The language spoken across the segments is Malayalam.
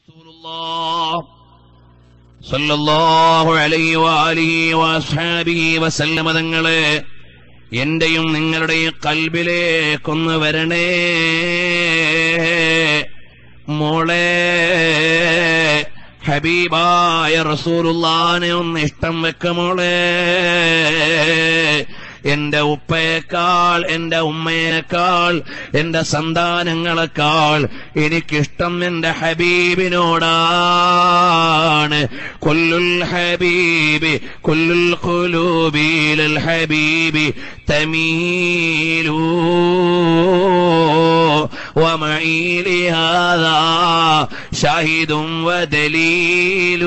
റസൂലുള്ളാഹ് സല്ലല്ലാഹു അലൈഹി വആലിഹി വഅസ്ഹാബിഹി വസല്ലമ തങ്ങളെ എന്റെയും നിങ്ങളുടെയും കൽബിലേക്കൊന്ന് വരണേ മോളെ ഹബീബായ റസൂലുള്ളാനെ ഒന്ന് ഇഷ്ടം വെക്ക മോളെ എന്റെ ഉപ്പയേക്കാൾ എന്റെ ഉമ്മയേക്കാൾ എന്റെ സന്താനങ്ങളെക്കാൾ എനിക്കിഷ്ടം എന്റെ ഹബീബിനോടാണ് കൊല്ലുൽ ഹബീബി കൊല്ലുൽ കുലൂബിൽ ഹബീബി തമീലൂ ومعي لهذا شاهد ودليل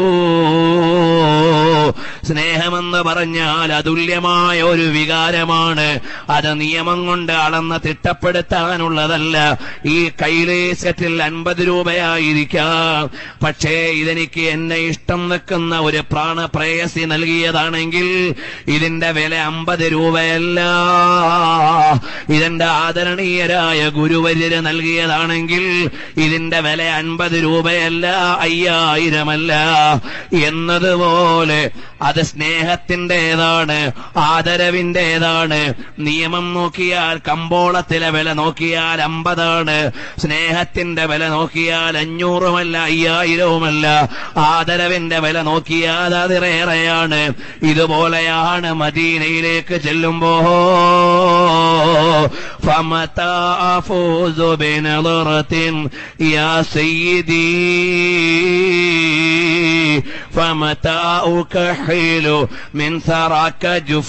സ്നേഹമെന്ന് പറഞ്ഞാൽ അതുല്യമായ ഒരു വികാരമാണ് അത് നിയമം കൊണ്ട് അളന്ന് തിട്ടപ്പെടുത്താനുള്ളതല്ല ഈ കൈലേശത്തിൽ അൻപത് രൂപയായിരിക്കാം പക്ഷേ ഇതെനിക്ക് എന്നെ ഇഷ്ടം വെക്കുന്ന ഒരു പ്രാണപ്രേയസി നൽകിയതാണെങ്കിൽ ഇതിന്റെ വില അമ്പത് രൂപയല്ല ഇതെന്റെ ആദരണീയരായ ഗുരുവര്യര് നൽകിയതാണെങ്കിൽ ഇതിന്റെ വില അൻപത് രൂപയല്ല അയ്യായിരമല്ല എന്നതുപോലെ അത് സ്നേഹത്തിൻ്റെതാണ് ആദരവിൻ്റെതാണ് നിയമം നോക്കിയാൽ കമ്പോളത്തിലെ വില നോക്കിയാൽ അമ്പതാണ് സ്നേഹത്തിന്റെ വില നോക്കിയാൽ അഞ്ഞൂറുമല്ല അയ്യായിരവുമല്ല ആദരവിന്റെ വില നോക്കിയാൽ അതിറേറെയാണ് ഇതുപോലെയാണ് മദീനയിലേക്ക് ചെല്ലുമ്പോ فمتى أفوز بنظرة يا سيدي فمتى أكحل من ثراك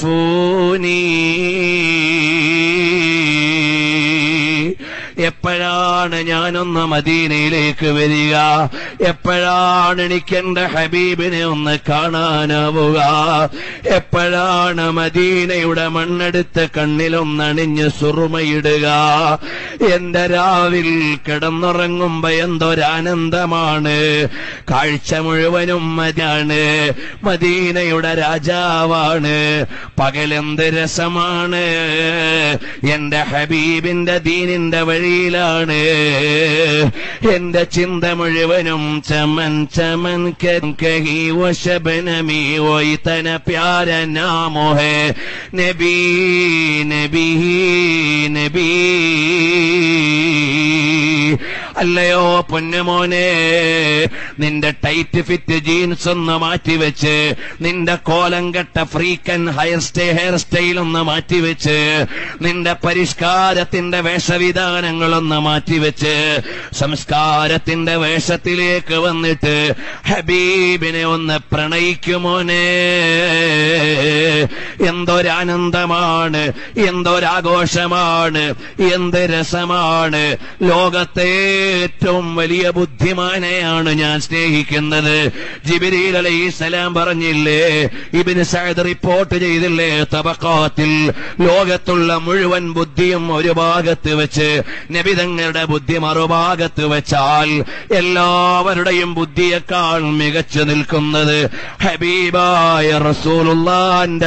جفوني എപ്പോഴാണ് ഞാനൊന്ന് മദീനയിലേക്ക് വരിക എപ്പോഴാണ് എനിക്ക് എന്റെ ഹബീബിനെ ഒന്ന് കാണാനാവുക എപ്പോഴാണ് മദീനയുടെ മണ്ണെടുത്ത് കണ്ണിലൊന്നണിഞ്ഞ് സുറുമയിടുക എന്റെ രാവിൽ കിടന്നുറങ്ങുമ്പോ എന്തൊരാനന്ദമാണ് കാഴ്ച മുഴുവനും മതിയാണ് മദീനയുടെ രാജാവാണ് പകലെന്ത് രസമാണ് എന്റെ ഹബീബിന്റെ ദീനിന്റെ വഴിയിലാണ് എന്റെ ചിന്ത മുഴുവനും ചമൻ ചമൻ കഹി വശബനമി ഓയിതന പ്യാര നാമോ ഹേ നബി നബി നബി അല്ലയോ പൊന്നുമോനെ നിന്റെ ടൈറ്റ് ഫിറ്റ് ജീൻസ് ഒന്ന് മാറ്റിവെച്ച് നിന്റെ കോലം കെട്ട ഫ്രീക്കൻ ഹെയർ സ്റ്റേ ഹെയർ സ്റ്റൈൽ ഒന്ന് മാറ്റിവെച്ച് നിന്റെ പരിഷ്കാരത്തിന്റെ വേഷവിധാനങ്ങളൊന്ന് മാറ്റിവെച്ച് സംസ്കാരത്തിന്റെ വേഷത്തിലേക്ക് വന്നിട്ട് ഹബീബിനെ ഒന്ന് പ്രണയിക്കുമോനെ എന്തൊരാനന്ദമാണ് എന്തൊരാഘോഷമാണ് എന്ത് രസമാണ് ലോകത്തെ ഏറ്റവും വലിയ ബുദ്ധിമാനെയാണ് ഞാൻ സ്നേഹിക്കുന്നത് ജിബിരിൽ അലൈഹി സലാം പറഞ്ഞില്ലേ ഇബിന് സഅദ് റിപ്പോർട്ട് ചെയ്തില്ലേ തബക്കാത്തിൽ ലോകത്തുള്ള മുഴുവൻ ബുദ്ധിയും ഒരു ഭാഗത്ത് വെച്ച് നബിതങ്ങളുടെ ബുദ്ധി മറുഭാഗത്ത് വെച്ചാൽ എല്ലാവരുടെയും ബുദ്ധിയേക്കാൾ മികച്ചു നിൽക്കുന്നത് ഹബീബായ റസൂലുള്ളാന്റെ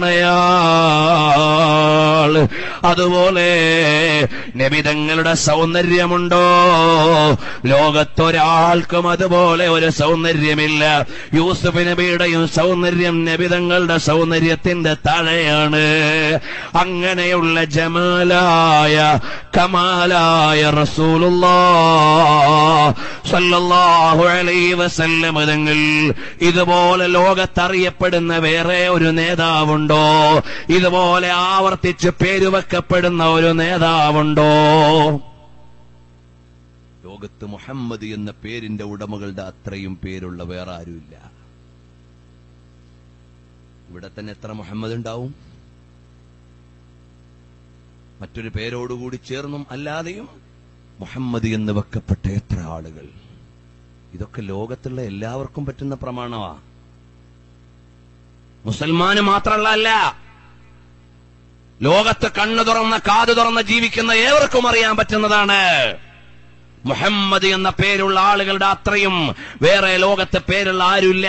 ദിശണയാൾ അതുപോലെ നബിതങ്ങളുടെ സൗന്ദര്യമുണ്ടോ ലോകത്തൊരാൾക്കും അതുപോലെ ഒരു സൗന്ദര്യമില്ല യൂസുഫ് നബിയുടെയും സൗന്ദര്യം നബിതങ്ങളുടെ സൗന്ദര്യത്തിന്റെ താഴെയാണ് അങ്ങനെയുള്ള ജമാലായ കമാലായ റസൂലുള്ളാ സല്ലല്ലാഹു അലൈഹി വസല്ലം തങ്ങൾ ഇതുപോലെ ലോകത്തറിയപ്പെടുന്ന വേറെ ഒരു നേതാവുണ്ടോ ഇതുപോലെ ആവർത്തിച്ച് പേരുവെക്കപ്പെടുന്ന ഒരു നേതാവുണ്ടോ ലോകത്ത് മുഹമ്മദ് എന്ന പേരിന്റെ ഉടമകളുടെ അത്രയും പേരുള്ള വേറെ ആരുമില്ല ഇവിടെ തന്നെ എത്ര മുഹമ്മദ് ഉണ്ടാവും മറ്റൊരു പേരോടുകൂടി ചേർന്നും അല്ലാതെയും മുഹമ്മദ് എന്ന് വെക്കപ്പെട്ട എത്ര ആളുകൾ ഇതൊക്കെ ലോകത്തുള്ള എല്ലാവർക്കും പറ്റുന്ന പ്രമാണമാ മുസൽമാന് മാത്രമല്ല അല്ല ലോകത്ത് കണ്ണു തുറന്ന് കാതു തുറന്ന് ജീവിക്കുന്ന ഏവർക്കും അറിയാൻ പറ്റുന്നതാണ് മുഹമ്മദ് എന്ന പേരുള്ള ആളുകളുടെ അത്രയും വേറെ ലോകത്തെ പേരുള്ള ആരുമില്ല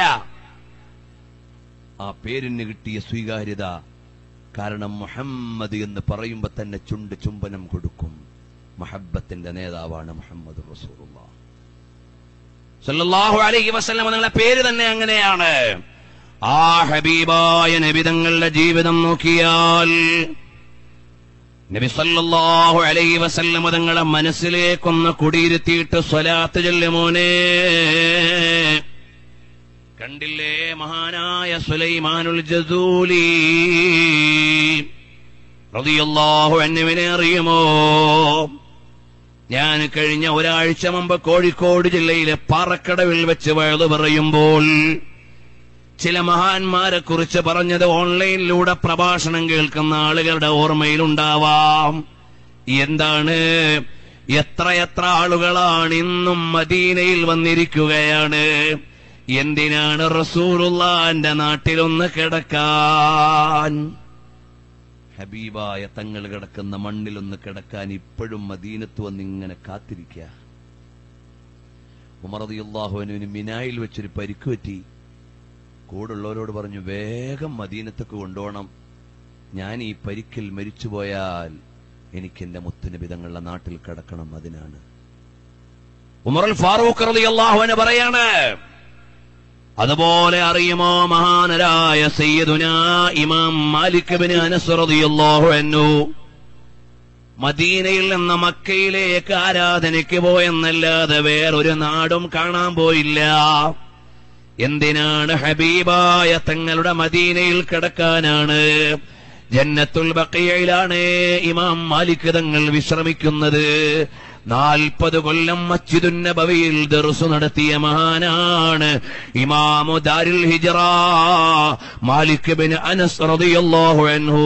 ആ പേരിന് കിട്ടിയ സ്വീകാര്യത കാരണം മുഹമ്മദ് എന്ന് പറയുമ്പോ തന്നെ ചുണ്ട് ചുംബനം കൊടുക്കും മഹബത്തിന്റെ നേതാവാണ് മുഹമ്മദ് റസൂലുള്ള സല്ലല്ലാഹു അലൈഹി വസല്ലം നിങ്ങളെ പേര് തന്നെ അങ്ങനെയാണ് ആ ഹബീബായ നബിതങ്ങളുടെ ജീവിതം നോക്കിയാൽ നബി സല്ലല്ലാഹു അലൈഹി വസല്ലം തങ്ങളെ മനസ്സിലേക്കൊന്ന് കുടിയിരുത്തിയിട്ട് സ്വലാത്ത് ചൊല്ലുമോനെ കണ്ടില്ലേ മഹാനായ സുലൈമാനുൽ ജസൂലി റളിയല്ലാഹു അൻഹുവിനെ അറിയുമോ ഞാൻ കഴിഞ്ഞ ഒരാഴ്ച മുമ്പ് കോഴിക്കോട് ജില്ലയിലെ പാറക്കടവിൽ വെച്ച് വഴുതു പറയുമ്പോൾ ചില മഹാന്മാരെ കുറിച്ച് പറഞ്ഞത് ഓൺലൈനിലൂടെ പ്രഭാഷണം കേൾക്കുന്ന ആളുകളുടെ ഓർമ്മയിലുണ്ടാവാം എന്താണ് എത്രയെത്ര ആളുകളാണ് ഇന്നും മദീനയിൽ വന്നിരിക്കുകയാണ് എന്തിനാണ് റസൂലുള്ളാന്റെ നാട്ടിലൊന്ന് കിടക്കാൻ ഹബീബായ തങ്ങൾ കിടക്കുന്ന മണ്ണിലൊന്ന് കിടക്കാൻ ഇപ്പോഴും മദീനത്ത് വന്ന് ഇങ്ങനെ കാത്തിരിക്കുക ഉമറദിയുള്ളാഹുവിന് മിനായിൽ വെച്ചൊരു പരിക്ക് പറ്റി കൂടുള്ളവരോട് പറഞ്ഞു വേഗം മദീനത്തേക്ക് കൊണ്ടുപോകണം ഞാൻ ഈ പരിക്കിൽ മരിച്ചുപോയാൽ എനിക്ക് എന്റെ മുത്തുനിബിതങ്ങളുടെ നാട്ടിൽ കിടക്കണം അതിനാണ് ഉമറുൽ ഫാറൂഖ് റളിയല്ലാഹുവിന് പറയാണ് അതുപോലെ അറിയുമോ മഹാനരായ സയ്യിദുന ഇമാം മാലിക് ബിൻ അനസ് റളിയല്ലാഹു അൻഹു മദീനയിൽ നിന്ന് മക്കയിലേക്ക് ആരാധനയ്ക്ക് പോയെന്നല്ലാതെ വേറൊരു നാടും കാണാൻ പോയില്ല എന്തിനാണ് ഹബീബായ തങ്ങളുടെ മദീനയിൽ കിടക്കാനാണ് ജന്നത്തുൽ ബക്കയിലാണ് ഇമാം മാലിക് തങ്ങൾ വിശ്രമിക്കുന്നത് നാൽപ്പത് കൊല്ലം മസ്ജിദുൻ നബവിയിൽ ദർസു നടത്തിയ മഹാനാണ് ഇമാമു ദാരുൽ ഹിജറ മാലിക് ബിൻ അനസ് റളിയല്ലാഹു അൻഹു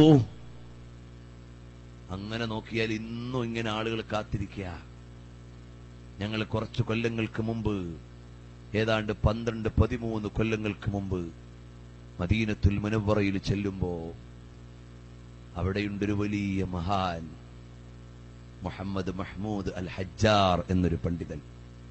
അങ്ങനെ നോക്കിയാൽ ഇന്നും ഇങ്ങനെ ആളുകൾ കാത്തിരിക്കുക ഞങ്ങൾ കുറച്ചു കൊല്ലങ്ങൾക്ക് മുമ്പ് ഏതാണ്ട് പന്ത്രണ്ട് പതിമൂന്ന് കൊല്ലങ്ങൾക്ക് മുമ്പ് മദീനത്തുൽ മുനവറയിൽ ചെല്ലുമ്പോ അവിടെയുണ്ടൊരു വലിയ മഹാൻ മുഹമ്മദ് മഹ്മൂദ് അൽ ഹജ്ജാർ എന്നൊരു പണ്ഡിതൻ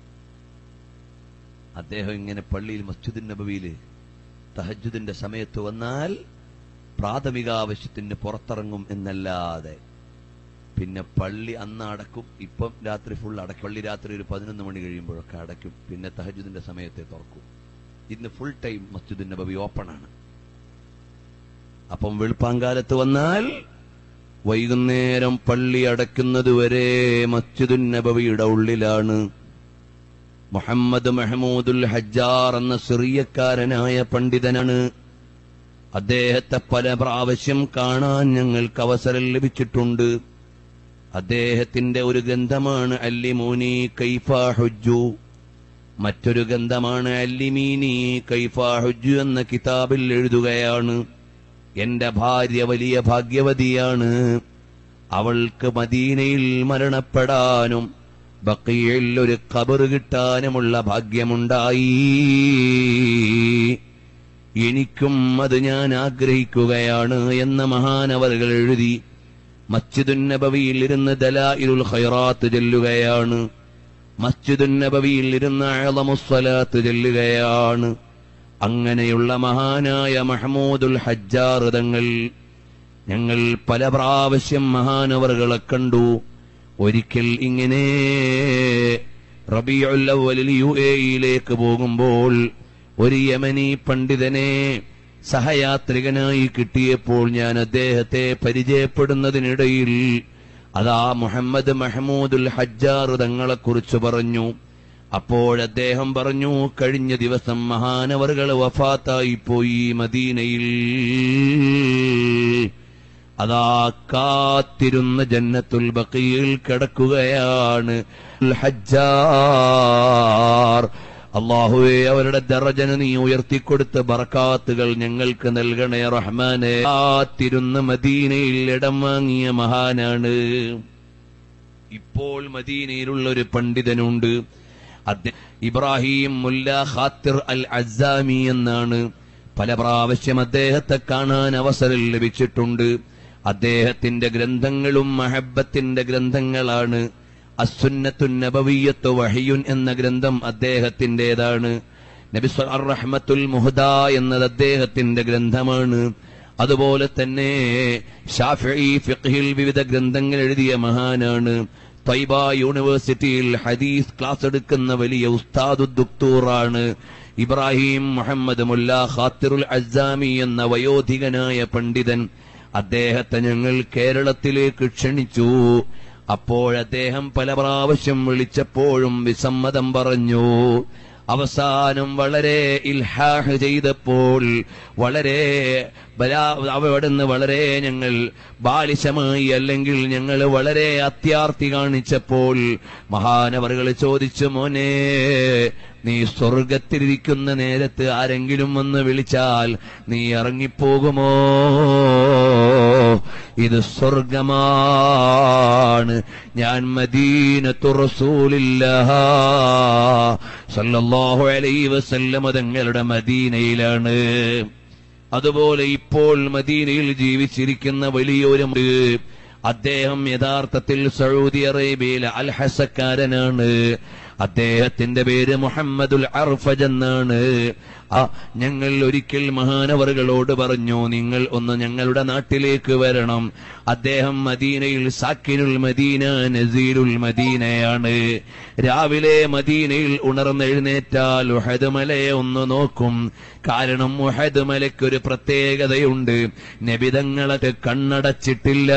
അദ്ദേഹം ഇങ്ങനെ പള്ളിയിൽ മസ്ജിദുൻ നബവിയില് തഹജുദിന്റെ സമയത്ത് വന്നാൽ പ്രാഥമിക ആവശ്യത്തിന് പുറത്തിറങ്ങും എന്നല്ലാതെ പിന്നെ പള്ളി അന്ന് അടക്കും ഇപ്പം രാത്രി ഫുൾ അടക്കും പള്ളി രാത്രി ഒരു പതിനൊന്ന് മണി കഴിയുമ്പോഴൊക്കെ അടയ്ക്കും പിന്നെ തഹജുദിന്റെ സമയത്തെ തുറക്കും ഇന്ന് ഫുൾ ടൈം മസ്ജിദുൻ നബവി ഓപ്പൺ ആണ് അപ്പം വെളുപ്പാങ്കാലത്ത് വന്നാൽ വൈകുന്നേരം പള്ളി അടയ്ക്കുന്നത് വരെ മസ്ജിദുൻ നബവിയുടെ ഉള്ളിലാണ് മുഹമ്മദ് മെഹമൂദുൽ ഹജ്ജാർ എന്ന സിറിയക്കാരനായ പണ്ഡിതനാണ് അദ്ദേഹത്തെ പല പ്രാവശ്യം കാണാൻ ഞങ്ങൾക്ക് അവസരം ലഭിച്ചിട്ടുണ്ട് അദ്ദേഹത്തിന്റെ ഒരു ഗ്രന്ഥമാണ് അല്ലിമൂനി കൈഫ ഹുജു മറ്റൊരു ഗ്രന്ഥമാണ് അല്ലിമീനി കൈഫ ഹുജു എന്ന കിതാബിൽ എഴുതുകയാണ് എന്റെ ഭാര്യ വലിയ ഭാഗ്യവതിയാണ് അവൾക്ക് മദീനയിൽ മരണപ്പെടാനും ബക്കിയിൽ ഒരു കബറ് കിട്ടാനുമുള്ള ഭാഗ്യമുണ്ടായി എനിക്കും അത് ഞാൻ ആഗ്രഹിക്കുകയാണ് എന്ന മഹാനവറുകൾ എഴുതി മസ്ജിദുൻ നബവിയിൽ ഇരുന്ന് ദലായിലുൽ ഖൈറാത്ത് ചെല്ലുകയാണ് മസ്ജിദുൻ നബവിയിൽ ഇരുന്ന് അളമുസ്വലാത്ത് ചെല്ലുകയാണ് അങ്ങനെയുള്ള മഹാനായ മഹമൂദുൽ ഹജ്ജാർ തങ്ങൾ ഞങ്ങൾ പല പ്രാവശ്യം മഹാനവറുകളെ കണ്ടു ഒരിക്കൽ ഇങ്ങനെ റബിയുൽ അവ്വലിൽ യു എയിലേക്ക് പോകുമ്പോൾ ഒരു യമനി പണ്ഡിതനെ സഹയാത്രികനായി കിട്ടിയപ്പോൾ ഞാൻ അദ്ദേഹത്തെ പരിചയപ്പെടുന്നതിനിടയിൽ അതാ മുഹമ്മദ് മഹമൂദുൽ ഹജ്ജാർ തങ്ങളെക്കുറിച്ച് പറഞ്ഞു അപ്പോഴദ്ദേഹം പറഞ്ഞു കഴിഞ്ഞ ദിവസം മഹാനവറുകൾ വഫാത്തായി പോയി മദീനയിൽ അതാ കാത്തിരുന്ന ജന്നത്തുൽ ബക്കിയിൽ കിടക്കുകയാണ് ഹജ്ജാർ അള്ളാഹുവെ അവരുടെ ദറജന നീ ഉയർത്തിക്കൊടുത്ത ബറക്കാത്തുകൾ ഞങ്ങൾക്ക് നൽകണേ റഹ്മാനെ കാത്തിരുന്ന മദീനയിൽ ഇടം വാങ്ങിയ മഹാനാണ് ഇപ്പോൾ മദീനയിലുള്ള ഒരു പണ്ഡിതനുണ്ട് അദ്ദേഹം ഇബ്രാഹിം മുല്ല ഖാത്തിർ അൽ അസാമി എന്നാണ് പല പ്രാവശ്യം അദ്ദേഹത്തെ കാണാൻ അവസരം ലഭിച്ചിട്ടുണ്ട് അദ്ദേഹത്തിന്റെ ഗ്രന്ഥങ്ങളും മഹബത്തിന്റെ ഗ്രന്ഥങ്ങളാണ് അസുന്നത്തുൻ നബവിയത്ത് വഹിയുൻ എന്ന ഗ്രന്ഥം അദ്ദേഹത്തിന്റേതാണ് നബി റഹ്മത്തുൽ മുഹദ എന്നത് അദ്ദേഹത്തിന്റെ ഗ്രന്ഥമാണ് അതുപോലെ തന്നെ ഷാഫി ഫിഖ്ഹിൽ വിവിധ ഗ്രന്ഥങ്ങൾ എഴുതിയ മഹാനാണ് തൈബ യൂണിവേഴ്സിറ്റിയിൽ ഹദീസ് ക്ലാസ് എടുക്കുന്ന വലിയ ഉസ്താദു ദുക്തൂറാണ് ഇബ്രാഹിം മുഹമ്മദ് മുല്ല ഖാത്തിറുൽ അസാമി എന്ന വയോധികനായ പണ്ഡിതൻ അദ്ദേഹത്തെ ഞങ്ങൾ കേരളത്തിലേക്ക് ക്ഷണിച്ചു അപ്പോഴദ്ദേഹം പല പ്രാവശ്യം വിളിച്ചപ്പോഴും വിസമ്മതം പറഞ്ഞു അവസാനം വളരെ ഇൽഹാഹ് ചെയ്തപ്പോൾ വളരെ ബലാ- അവിടുന്ന് വളരെ ഞങ്ങൾ ബാലിശമായി അല്ലെങ്കിൽ ഞങ്ങൾ വളരെ അത്യാർത്തി കാണിച്ചപ്പോൾ മഹാനവറുകൾ ചോദിച്ചു മോനെ നീ സ്വർഗത്തിലിരിക്കുന്ന നേരത്ത് ആരെങ്കിലും വന്ന് വിളിച്ചാൽ നീ ഇറങ്ങിപ്പോകുമോ ഇത് സ്വർഗമാണ് ഞാൻ മദീനത്തു റസൂലില്ല സല്ലല്ലാഹു അലൈഹി വസല്ലമ തങ്ങളുടെ മദീനയിലാണ് അതുപോലെ ഇപ്പോൾ മദീനയിൽ ജീവിച്ചിരിക്കുന്ന വലിയൊരു മ- അദ്ദേഹം യഥാർത്ഥത്തിൽ സൗദി അറേബ്യയിലെ അൽഹസക്കാരനാണ് അദ്ദേഹത്തിന്റെ പേര് മുഹമ്മദുൽ അർഫജ് എന്നാണ് ആ ഞങ്ങൾ ഒരിക്കൽ മഹാനവറുകളോട് പറഞ്ഞു നിങ്ങൾ ഒന്ന് ഞങ്ങളുടെ നാട്ടിലേക്ക് വരണം അദ്ദേഹം മദീനയിൽ സാക്കിനുൽ മദീന നസീലുൽ മദീനയാണ് രാവിലെ മദീനയിൽ ഉണർന്നെഴുന്നേറ്റാൽ ഉഹദ് മലയെ ഒന്ന് നോക്കും കാരണം ഉഹദ് മലയ്ക്കൊരു പ്രത്യേകതയുണ്ട് നബിതങ്ങളൊക്കെ കണ്ണടച്ചിട്ടില്ല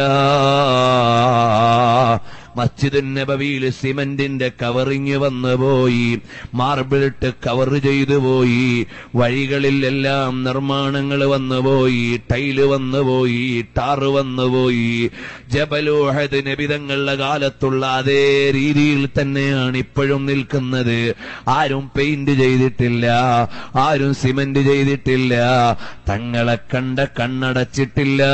മസ്ജിദ് നബവിയിൽ സിമന്റിന്റെ കവറിങ് വന്നു പോയി മാർബിളിട്ട് കവർ ചെയ്തു പോയി വഴികളിൽ എല്ലാം നിർമ്മാണങ്ങൾ വന്നുപോയി ടൈല് വന്നുപോയി ടാറ് വന്നുപോയി ജബലൂഹദ് നബിതങ്ങളുടെ കാലത്തുള്ള അതേ രീതിയിൽ തന്നെയാണ് ഇപ്പോഴും നിൽക്കുന്നത് ആരും പെയിന്റ് ചെയ്തിട്ടില്ല ആരും സിമന്റ് ചെയ്തിട്ടില്ല തങ്ങളെ കണ്ട കണ്ണടച്ചിട്ടില്ല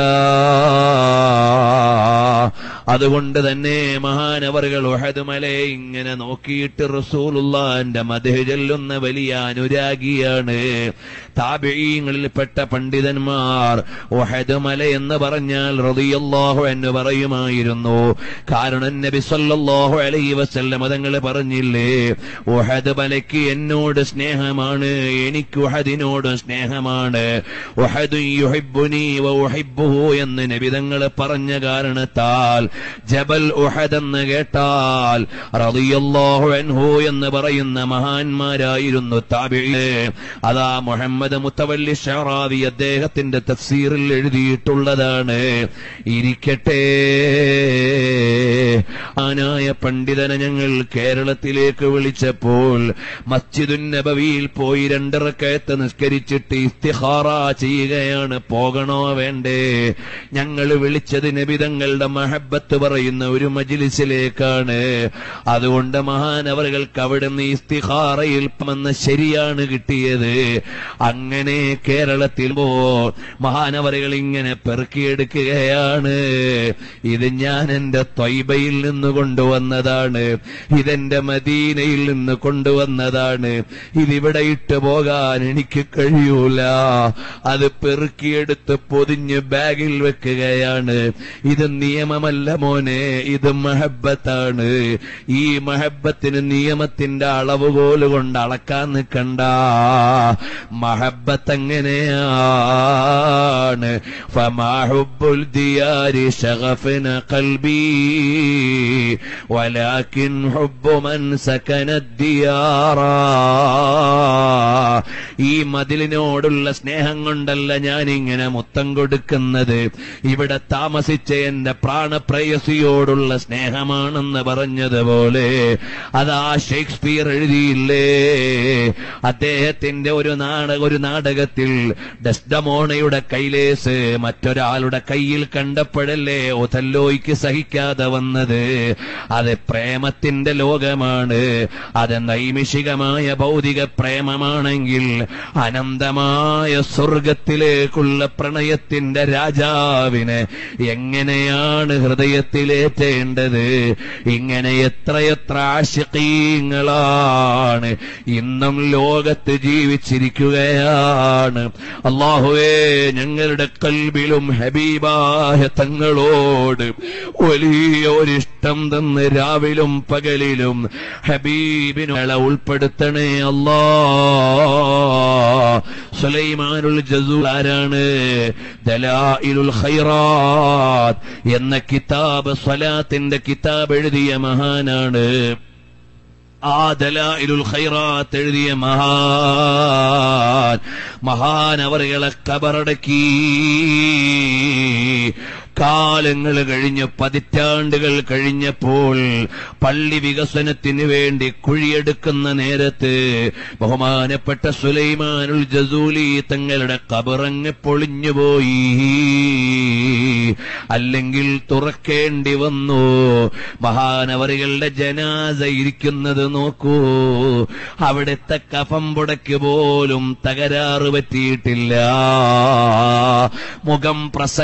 അതുകൊണ്ട് തന്നെ മഹാനവറുകൾ ഉഹദ് മലയെ ഇങ്ങനെ നോക്കിയിട്ട് റസൂലുള്ളാന്റെ മധു ചൊല്ലുന്ന വലിയ അനുരാഗിയാണ് താബിഈങ്ങളിൽപ്പെട്ട പണ്ഡിതന്മാർ ഉഹദ് മല എന്ന് പറഞ്ഞാൽ റളിയല്ലാഹു എന്ന് പറയുമായിരുന്നു കാരണം നബി സല്ലല്ലാഹു അലൈഹി വസല്ലം തങ്ങൾ പറഞ്ഞില്ലേ ഉഹദ് മലയ്ക്ക് എന്നോട് സ്നേഹമാണ് എനിക്ക് ഉഹദിനോട് സ്നേഹമാണ് ഉഹദ് യുഹിബ്ബുനി വ ഉഹിബ്ബുഹു എന്ന് നബി തങ്ങൾ പറഞ്ഞ കാരണത്താൽ ജബൽ ഉഹദ് എന്ന് കേട്ടാൽ റളിയല്ലാഹു അൻഹു എന്ന് പറയുന്ന മഹാന്മാരായിരുന്നു താബിഈ അതാ മുഹമ്മദ് മുത്തവല്ലി ഷറാവി അദ്ദേഹത്തിന്റെ തഫ്സീറിൽ എഴുതിയിട്ടുള്ളതാണ് ഇരിക്കട്ടെ ആനായ പണ്ഡിതനെ ഞങ്ങൾ കേരളത്തിലേക്ക് വിളിച്ചപ്പോൾ മസ്ജിദുൻ നബവിയിൽ പോയി രണ്ടിറക്കയത്ത് നിസ്കരിച്ചിട്ട് ഇസ്തിഹാറ ചെയ്യുകയാണ് പോകണോ വേണ്ടേ ഞങ്ങൾ വിളിച്ചത് നബിതങ്ങളുടെ മഹബത്ത് പറയുന്ന ഒരു മജിലിസിലേക്കാണ് അതുകൊണ്ട് മഹാനവറുകൾക്ക് അവിടുന്ന് ഇസ്തിഹാറയിൽ വന്ന ശരിയാണ് കിട്ടിയത് അങ്ങനെ കേരളത്തിൽ പോ മഹാനവറുകൾ ഇങ്ങനെ പെറുക്കിയെടുക്കുകയാണ് ഇത് ഞാൻ എന്റെ ത്വയ്ബയിൽ നിന്ന് കൊണ്ടുവന്നതാണ് ഇതെന്റെ മദീനയിൽ നിന്ന് കൊണ്ടുവന്നതാണ് ഇതിവിടെ ഇട്ട് പോകാൻ എനിക്ക് കഴിയൂല അത് പെറുക്കിയെടുത്ത് പൊതിഞ്ഞ് ബാഗിൽ വെക്കുകയാണ് ഇത് നിയമമല്ല മോനെ ഇത് മഹബത്താണ് ഈ മഹബത്തിന് നിയമത്തിന്റെ അളവുകോല് കൊണ്ട് അളക്കാൻ നിൽക്കണ്ട മഹബത്ത് എങ്ങനെയാണ് ഫമാഹുബുൽ ദിയാരി ശഗഫിന قلبي ولكن حب من سكن الديار ഈ മതിലിനോടുള്ള സ്നേഹം കൊണ്ടല്ല ഞാനിങ്ങനെ മുത്തം കൊടുക്കുന്നത് ഇവിടെ താമസിച്ച എന്റെ പ്രാണപ്രയസിയോടുള്ള സ്നേഹമാണെന്ന് പറഞ്ഞതുപോലെ അതാ ഷേക്സ്പിയർ എഴുതിയില്ലേ അദ്ദേഹത്തിന്റെ ഒരു നാടക ഒരു നാടകത്തിൽ ഡസ്ഡമോണയുടെ കൈലേസ് മറ്റൊരാളുടെ കയ്യിൽ കണ്ടപ്പോഴല്ലേ ഒതല്ലോയ്ക്ക് സഹിക്കാതെ വന്നത് അത് പ്രേമത്തിന്റെ ലോകമാണ് അത് നൈമിഷികമായ ഭൗതിക പ്രേമമാണെങ്കിൽ അനന്തമായ സ്വർഗത്തിലേക്കുള്ള പ്രണയത്തിന്റെ രാജാവിനെ എങ്ങനെയാണ് ഹൃദയത്തിലേറ്റേണ്ടത് ഇങ്ങനെ എത്രയെത്ര ആശിക്കീങ്ങളാണ് ഇന്നും ലോകത്ത് ജീവിച്ചിരിക്കുകയാണ് അള്ളാഹുവേ ഞങ്ങളുടെ കൽബിലും ഹബീബായ തങ്ങളോട് വലിയ ഒരിഷ്ടം തന്ന് രാവിലും പകലിലും ഹബീബിനുകളെ ഉൾപ്പെടുത്തണേ അല്ലാ സുലൈമാനുൽ ജസൂൽ ആരാണ് ദലായിലുൽ ഖൈറാത്ത് എന്ന കിതാബ് സ്വലാത്തിന്റെ കിതാബ് എഴുതിയ മഹാനാണ് ആ ദലായിലുൽ ഖൈറാത്ത് എഴുതിയ മഹാൻ മഹാൻ അവരുകളെ കബറടക്കി കാലങ്ങൾ കഴിഞ്ഞ് പതിറ്റാണ്ടുകൾ കഴിഞ്ഞപ്പോൾ പള്ളി വികസനത്തിന് വേണ്ടി കുഴിയെടുക്കുന്ന നേരത്ത് ബഹുമാനപ്പെട്ട സുലൈമാനുൽ ജസൂലി തങ്ങളുടെ കബറങ്ങ് പൊളിഞ്ഞുപോയി അല്ലെങ്കിൽ തുറക്കേണ്ടി വന്നു മഹാനവറികളുടെ ജനാസ ഇരിക്കുന്നത് നോക്കൂ അവിടുത്തെ കഫം പുടയ്ക്ക് പോലും തകരാറ് പറ്റിയിട്ടില്ല മുഖം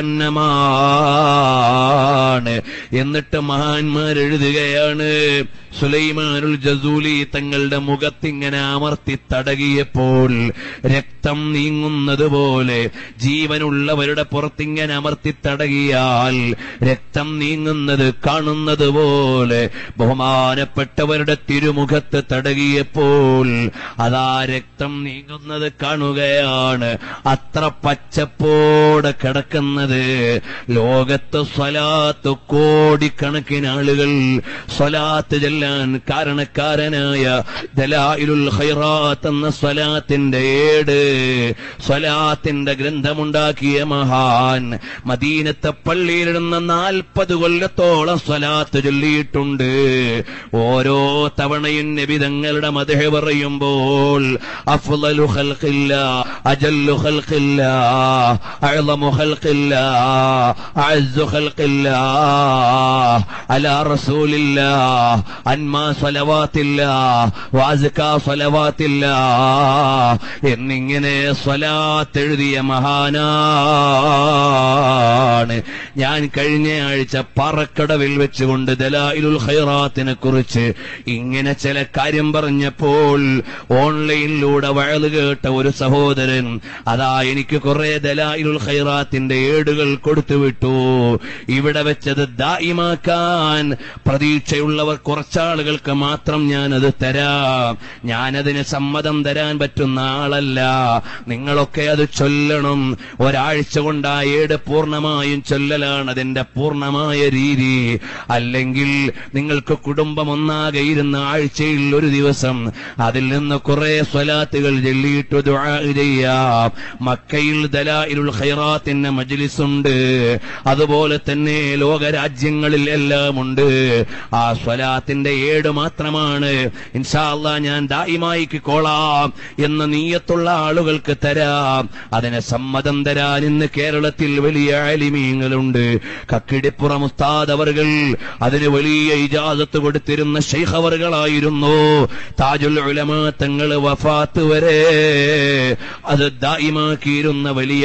പ്രസന്നമാണ് എന്നിട്ട് മഹാന്മാർ എഴുതുകയാണ് സുലൈമാനുൽ ജസൂലി തങ്ങളുടെ മുഖത്തിങ്ങനെ അമർത്തി തടകിയപ്പോൾ രക്തം നീങ്ങുന്നത് പോലെ ജീവനുള്ളവരുടെ പുറത്തിങ്ങനെ അമർത്തി തടകിയാൽ രക്തം നീങ്ങുന്നത് കാണുന്നത് പോലെ ബഹുമാനപ്പെട്ടവരുടെ തിരുമുഖത്ത് തടകിയപ്പോൾ അതാ രക്തം നീങ്ങുന്നത് കാണുകയാണ് അത്ര പച്ചപ്പോടെ കിടക്കുന്നത് ലോകത്ത് സ്വലാത്ത് കോടിക്കണക്കിന് ആളുകൾ സ്വലാത്ത് ചെല്ലാൻ കാരണക്കാരനായ ദലായിലുൽ ഖൈറാത്ത് എന്ന സ്വലാത്തിന്റെ ഏട് സ്വലാത്തിന്റെ ഗ്രന്ഥമുണ്ടാക്കിയ മഹാൻ മദീനത്തെ പള്ളിയിലിടുന്ന നാൽപ്പത് കൊല്ലത്തോളം സ്വലാത്ത് ചൊല്ലിയിട്ടുണ്ട് ഓരോ തവണയും നബിതങ്ങളുടെ മതഹ പറയുമ്പോൾ അഫ്ളലു ഖൽഖില്ല അജല്ലു ഖൽഖില്ല അഅ്ളമു ഖൽഖില്ല അഅസ്സു ഖൽഖില്ല അലാ റസൂലില്ല അന്മാ സ്വലവാത്തില്ല വാസിക്കാ സ്വലവാത്തില്ല എന്നിങ്ങനെ സ്വലാത്ത് എഴുതിയ മഹാനാണ് ഞാൻ കഴിഞ്ഞ ആഴ്ച പറക്കടവിൽ വെച്ചുകൊണ്ട് ദലായിലുൽ ഖൈറാത്തിനെ കുറിച്ച് ഇങ്ങനെ ചില കാര്യം പറഞ്ഞപ്പോൾ ഓൺലൈനിലൂടെ വയല് കേട്ട ഒരു സഹോദരൻ അതാ എനിക്ക് കുറെ ദലായിലുൽ ഖൈറാത്തിന്റെ ഏടുകൾ കൊടുത്തുവിട്ടു ഇവിടെ വെച്ചത് ദായിമാക്കാൻ പ്രതീക്ഷയുള്ളവർ കുറച്ചാളുകൾക്ക് മാത്രം ഞാനത് തരാം ഞാനതിന് സമ്മതം തരാൻ പറ്റുന്ന ആളല്ല നിങ്ങളൊക്കെ അത് ചൊല്ലണം ഒരാഴ്ച കൊണ്ട് ആ ഏട് പൂർണ്ണമായും ചൊല്ലലാണ് അതിന്റെ പൂർണ്ണമായ രീതി അല്ലെങ്കിൽ നിങ്ങൾക്ക് കുടുംബം ഒന്നാകെ ഇരുന്ന ആഴ്ചയിൽ ഒരു ദിവസം അതിൽ നിന്ന് കുറെ സ്വലാത്തുകൾ ചൊല്ലിയിട്ട് ദുആ ചെയ്യാം മക്കയിൽ ദലായിലുൽ ഖൈറാത്തിന്റെ മജ്ലിസുണ്ട് അതുപോലെ തന്നെ ലോകരാജ്യങ്ങളിൽ എല്ലാം ഉണ്ട് ആ സ്വലാത്തിന്റെ ഏട് മാത്രമാണ് ഇൻഷാല്ല ഞാൻ ദായിമായിക്ക് കോളാം എന്ന നീയത്തുള്ള ആളുകൾക്ക് തരാം അതിന് സമ്മതം തരാൻ ഇന്ന് കേരളത്തിൽ വലിയ ആലിമീങ്ങളുണ്ട് കക്കിടിപ്പുറം ഉസ്താദ് അവർകൾ അതിന് വലിയ ഇജാസത്ത് കൊടുത്തിരുന്ന ഷെയ്ഖ് അവർകളായിരുന്നു താജുൽ ഉലമാ തങ്ങൾ വഫാത്ത് വരെ അത് ദായിമാക്കിയിരുന്ന വലിയ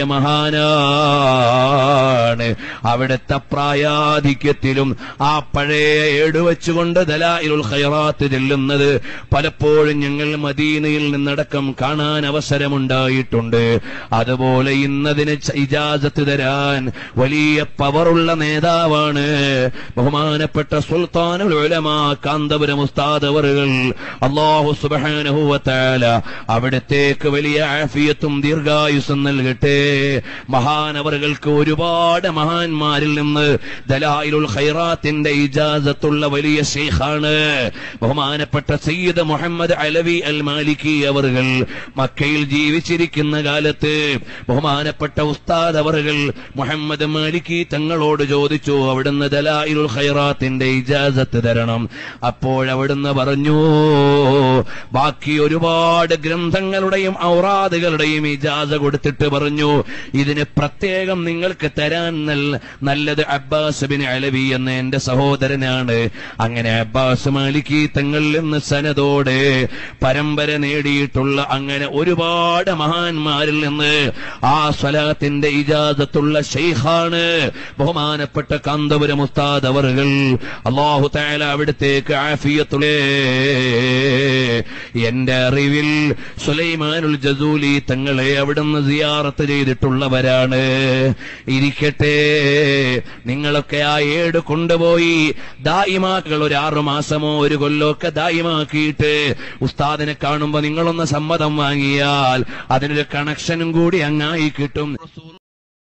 മഹാനാണ് അവിടുത്തെ പ്രായാധിക്യത്തിലും ആ പഴയ ഏട് വെച്ചുകൊണ്ട് ദലായിലുൽ ഖൈറാത്ത് ചെല്ലുന്നത് പലപ്പോഴും ഞങ്ങൾ മദീനയിൽ നിന്നടക്കം കാണാൻ അവസരമുണ്ടായിട്ടുണ്ട് അതുപോലെ ഇന്നതിന് ച- ഇജാസത്ത് തരാൻ വലിയ പവറുള്ള നേതാവാണ് ബഹുമാനപ്പെട്ട സുൽത്താനുൽ ഉലമാ കാന്തപുരം ഉസ്താദ് അവറുകൾ അള്ളാഹു സുബ്ഹാനഹു വ തആല അവിടത്തേക്ക് വലിയ ആഫിയത്തും ദീർഘായുസ്സും നൽകട്ടെ മഹാനവറുകൾക്ക് ഒരുപാട് മഹാന്മാരിൽ നിന്ന് ദലായിലുൽ ഖൈറാത്തിന്റെ ഇജാസത്തുള്ള വലിയ ഷെയ്ഖാണ് ബഹുമാനപ്പെട്ട സയ്യിദ് മുഹമ്മദ് അലവി അൽ മാലിക്കി അവറുകൾ മക്കയിൽ ജീവിച്ചിരിക്കുന്ന കാലത്ത് ബഹുമാനപ്പെട്ട ഉസ്താദ് അവറുകൾ മുഹമ്മദ് മാലിക്കി തങ്ങളോട് ചോദിച്ചു അവിടുന്ന് ദലായിലുൽ ഖൈറാത്തിന്റെ ഇജാസത്ത് തരണം അപ്പോഴവിടുന്ന് പറഞ്ഞു ബാക്കി ഒരുപാട് ഗ്രന്ഥങ്ങളുടെയും ഔറാദുകളുടെയും ഇജാസ കൊടുത്തിട്ട് പറഞ്ഞു ഇതിന് പ്രത്യേകം നിങ്ങൾക്ക് തരാൻ നൽ- നല്ലത് അബ്ബാസ് ബിൻ അലവി എന്ന എന്റെ സഹോദരനാണ് അങ്ങനെ അബ്ബാസ് മാലിക്കി തങ്ങളിൽ നിന്ന് സനതോടെ പരമ്പര നേടിയിട്ടുള്ള അങ്ങനെ ഒരുപാട് മഹാന്മാരിൽ നിന്ന് ആ സ്വലാത്തിന്റെ ഇജാസത്തുള്ള ഷെയ്ഖാണ് ബഹുമാനപ്പെട്ട കാന്തപുരം ഉസ്താദ് അവറുകൾ അള്ളാഹു താല അവിടത്തേക്ക് ആഫിയത്തുളേ എന്റെ അറിവിൽ സുലൈമാനുൽ ജസൂലി തങ്ങളെ അവിടുന്ന് സിയാറത്ത് ചെയ്തിട്ടുള്ളവരാണ് ഇരിക്കട്ടെ നിങ്ങളൊക്കെ ആ ഏട് കൊണ്ടുപോയി ദായിമാക്കൾ ഒരു ആറു മാസമോ ഒരു കൊല്ലോ ഒക്കെ ദായിമാക്കിയിട്ട് ഉസ്താദിനെ കാണുമ്പോ നിങ്ങളൊന്ന് സമ്മതം വാങ്ങിയാൽ അതിനൊരു കണക്ഷനും കൂടി അങ്ങായി കിട്ടും